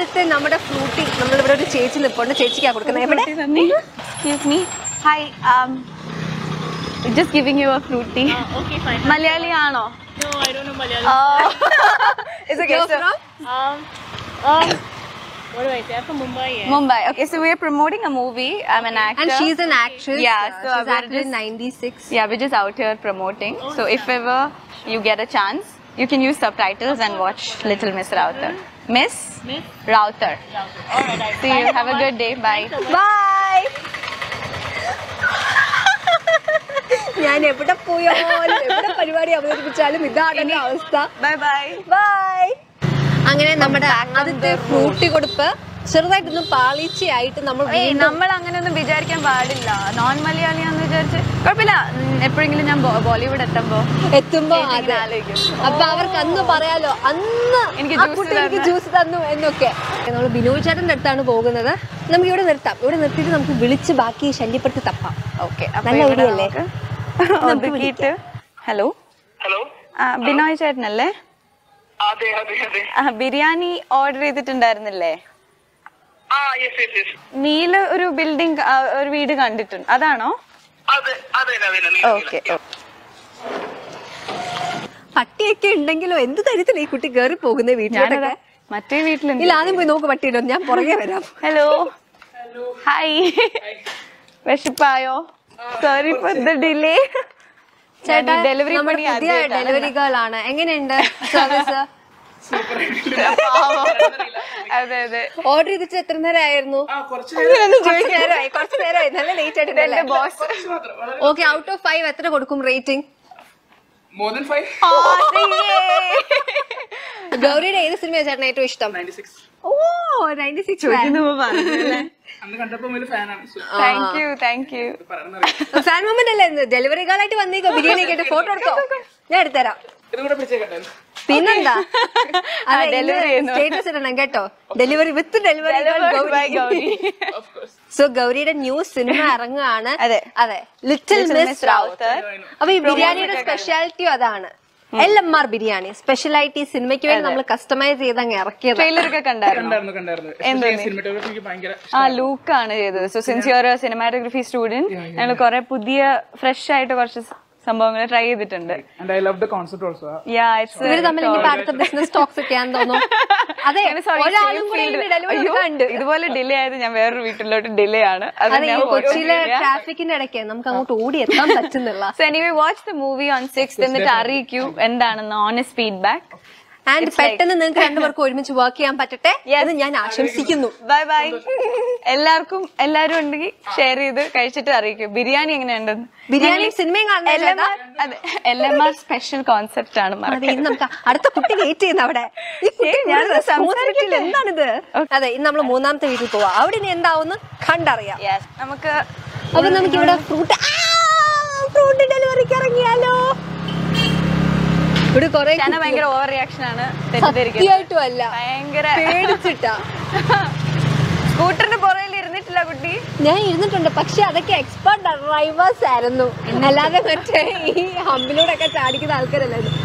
ആദ്യത്തെ നമ്മുടെ ഫ്രൂട്ടി നമ്മളിവിടെ ഒരു ചേച്ചി നിൽപ്പുണ്ട് ചേച്ചിക്കാ കൊടുക്കുന്നത് എവിടെ Excuse me. Hi. Um, just giving you a fruity. Okay, fine. Malayali ആണോ? No, I don't know Malayalam. Oh. It's okay. You're So, from? Um, um, what do I say? I'm from Mumbai. Yeah. Mumbai. Okay, so we're promoting a movie. I'm an actor. And she's an actress. Yeah, Uh, so she's we're acted in just- 96. Yeah, we're just out here promoting. so if ever you get a chance, you can use subtitles and watch Little Miss Router. Miss Miss? Router. All right, I See you. Have a good day. Bye. Bye. ഞാൻ എവിടെ പോയാലും എവിടെ പരിപാടി അവതരിപ്പിച്ചാലും ഇതാണ് എന്റെ അവസ്ഥ Bye bye. By അങ്ങനെ നമ്മുടെ ആദ്യത്തെ ഫ്രൂട്ടി കൊടുപ്പ് ചെറുതായിട്ടൊന്നും പാളിച്ചയായിട്ട് നമ്മൾ ഏയ് വീണ്ടും നമ്മൾ അങ്ങനെയൊന്നും വിചാരിക്കാൻ പാടില്ല നോൺ മലയാളിയാന്ന് വിചാരിച്ച് കുഴപ്പമില്ല ഉം, എപ്പോഴെങ്കിലും ഞാൻ ബോ- ബോളിവുഡ് എത്തുമ്പോ എത്തുമ്പോ ഇങ്ങനെ അതെ ആലോചിക്കും. അപ്പൊ അവർക്ക് അന്ന് പറയാലോ അന്ന് എനിക്ക് ആ juice കുട്ടി എനിക്ക് തന്നു. ജ്യൂസ് തന്നു എന്നൊക്കെ നമ്മൾ ബിനോയ് ചേട്ടന്റെ അടുത്താണ് പോകുന്നത് നമുക്ക് ഇവിടെ നിർത്താം ഇവിടെ നിർത്തിയിട്ട് നമുക്ക് വിളിച്ച് ബാക്കി ശല്യപ്പെടുത്തി തപ്പാം ഓക്കെ നല്ല idea അല്ലേ? ഒതുക്കിയിട്ട് ഹലോ ഹലോ ബിനോയ് ചേട്ടനല്ലേ അതെ അതെ അതെ ആ, ബിരിയാണി ഓർഡർ ചെയ്തിട്ടുണ്ടായിരുന്നില്ലേ ആ യെസ് യെസ് യെസ് നീല ഒരു ബിൽഡിംഗ് ഒരു വീട് കണ്ടിട്ടുണ്ട് അതാണോ അതെ അതെ അതെ അതെ ഓക്കെ പട്ടിയൊക്കെ ഉണ്ടെങ്കിലോ എന്ത് തരത്തില ഈ കുട്ടി കയറി പോകുന്നത് വീട്ടിലോട്ടൊക്കെ മറ്റേ വീട്ടിലുണ്ട് ഇല്ല ആദ്യം പോയി നോക്ക് പട്ടിയിടോ ഞാൻ പുറകെ വരാം ഹലോ ഹായ് വിശപ്പായോ സോറി ഫോർ ദ ഡിലേ ചേട്ടാ ഡെലിവറി നമ്മുടെ പണി പുതിയ ഡെലിവറി ഗേൾ ആണ് എങ്ങനെയുണ്ട് സർവീസ് അതെ അതെ ഓർഡർ ചെയ്തിട്ട് എത്ര നേരം ആയിരുന്നു ആ കുറച്ച് കുറച്ച് നേരമായി കുറച്ച് നേരമായി നല്ല ലേറ്റ് ആയിട്ടല്ലേ ബോസ് മാത്രം വളരെ ഓക്കെ ഔട്ട് ഓഫ് ഫൈവ് എത്ര കൊടുക്കും റേറ്റിംഗ് മോർ ദൻ ഫൈവ് ഗൗരിയുടെ ഏത് സിനിമയാണ് ചേട്ടൻ ഏറ്റവും ഇഷ്ടം ninety six oh ninety six അന്ന് കണ്ടപ്പോ വലിയ ഫാനാണ് so thank you thank you പറയണറിയാം ഫാൻ മൊമെന്റ് അല്ലേ ഇന്ന് ഡെലിവറി ഗേൾ ആയിട്ട് വന്നേക്കോ ബിരിയാണി കേട്ട് ഫോട്ടോ എടുത്തോ ഞാൻ എടുത്തരാം ഇതും കൂടെ പിടിച്ചേക്കട്ടെ പിന്നെന്താ delivery ചെയ്യുന്നു. സ്റ്റേറ്റസ് ഇടണം കേട്ടോ delivery with delivery by Gauri of course so ഗൗരിയുടെ ന്യൂ സിനിമ ഇറങ്ങുകയാണ് അതെ. അതെ little Little miss Miss Rawther Router. അപ്പൊ ഈ ബിരിയാണിയുടെ സ്പെഷ്യാലിറ്റിയും അതാണ് എൽ എം ആർ ബിരിയാണി സ്പെഷ്യലായിട്ട് ഈ സിനിമയ്ക്ക് വേണ്ടി നമ്മൾ കസ്റ്റമൈസ് ചെയ്ത് അങ്ങ് ഇറക്കിയത് ട്രെയിലർ ഒക്കെ കണ്ടായിരുന്നു കണ്ടായിരുന്നു കണ്ടായിരുന്നു സിനിമറ്റോഗ്രഫിക്ക് ഭയങ്കര ആ ലൂക്കാണ് ചെയ്തത് so since your cinematography student ഞങ്ങൾ കുറെ പുതിയ ഫ്രഷ് ആയിട്ട് കുറച്ച് സംഭവങ്ങൾ ട്രൈ ചെയ്തിട്ടുണ്ട് and I love the concept also yeah it's ഇവര് തമ്മിൽ ഇനിയിപ്പോ അടുത്ത ബിസിനസ് ടോക്സ് ഒക്കെ ആണെന്ന് തോന്നുന്നു അതെ ഒരാളും കൂടെ ഡെലിവറി ഉണ്ട് ഇതുപോലെ ഡിലേ ആയത് ഞാൻ വേറൊരു വീട്ടിലോട്ട് ഡിലേ ആണ് അത് അതെ ഈ കൊച്ചിയിലെ ട്രാഫിക്കിന്റെ ഇടയ്ക്ക് നമുക്ക് അങ്ങോട്ട് ഓടി എത്താൻ പറ്റുന്നില്ല so anyway watch the movie on six എന്നിട്ട് അറിയിക്കൂ എന്താണെന്ന് ഓണസ്റ്റ് ഫീഡ്ബാക്ക് ആൻഡ് പെട്ടെന്ന് നിങ്ങൾക്ക് രണ്ടുപേർക്കും ഒരുമിച്ച് വർക്ക് ചെയ്യാൻ പറ്റട്ടെ എന്ന് ഞാൻ ആശംസിക്കുന്നു ബൈ ബൈ എല്ലാവർക്കും എല്ലാരും ഉണ്ടെങ്കിൽ ഷെയർ ചെയ്ത് കഴിച്ചിട്ട് അറിയിക്കൂ ബിരിയാണി എങ്ങനെയുണ്ടെന്ന് ബിരിയാണി സിനിമയും കാണുന്നില്ല അതെ L M R special concept ആണ് അതെ ഇന്ന് നമുക്ക് അടുത്ത കുട്ടി വെയിറ്റ് ചെയ്യുന്ന അവിടെ ഈ കുട്ടി ഏയ്, ഞാനത് കൂടുതൽ സംസാരിക്കട്ടെ. responsibility എന്താണിത് അതെ ഇന്ന് നമ്മൾ മൂന്നാമത്തെ വീട്ടിൽ പോവാ അവിടെ ഇനി എന്താവുന്ന് കണ്ടറിയാം Yes, നമുക്ക് അപ്പൊ നമുക്ക് ഇവിടെ ഫ്രൂട്ട് ഫ്രൂട്ട് ഡെലിവറിക്ക് ഇറങ്ങിയാലോ ഇവിടെ കൊറേ ഷന ഭയങ്കര ഓവർ റിയാക്ഷൻ ആണ് തെറ്റിദ്ധരിക്കുന്നത് സത്യമായിട്ടും അല്ല ഭയങ്കര പേടിച്ചിട്ടാ സ്കൂട്ടറിന്റെ പുറകിൽ ഇരുന്നിട്ടില്ല കുട്ടി ഞാൻ ഇരുന്നിട്ടുണ്ട് പക്ഷെ അതൊക്കെ എക്സ്പെർട്ട് ഡ്രൈവേഴ്സ് ആയിരുന്നു അല്ലാതെ മറ്റേ ഈ ഹമ്പിലൂടെ ഒക്കെ ചാടിക്കുന്ന ആൾക്കാരല്ലായിരുന്നു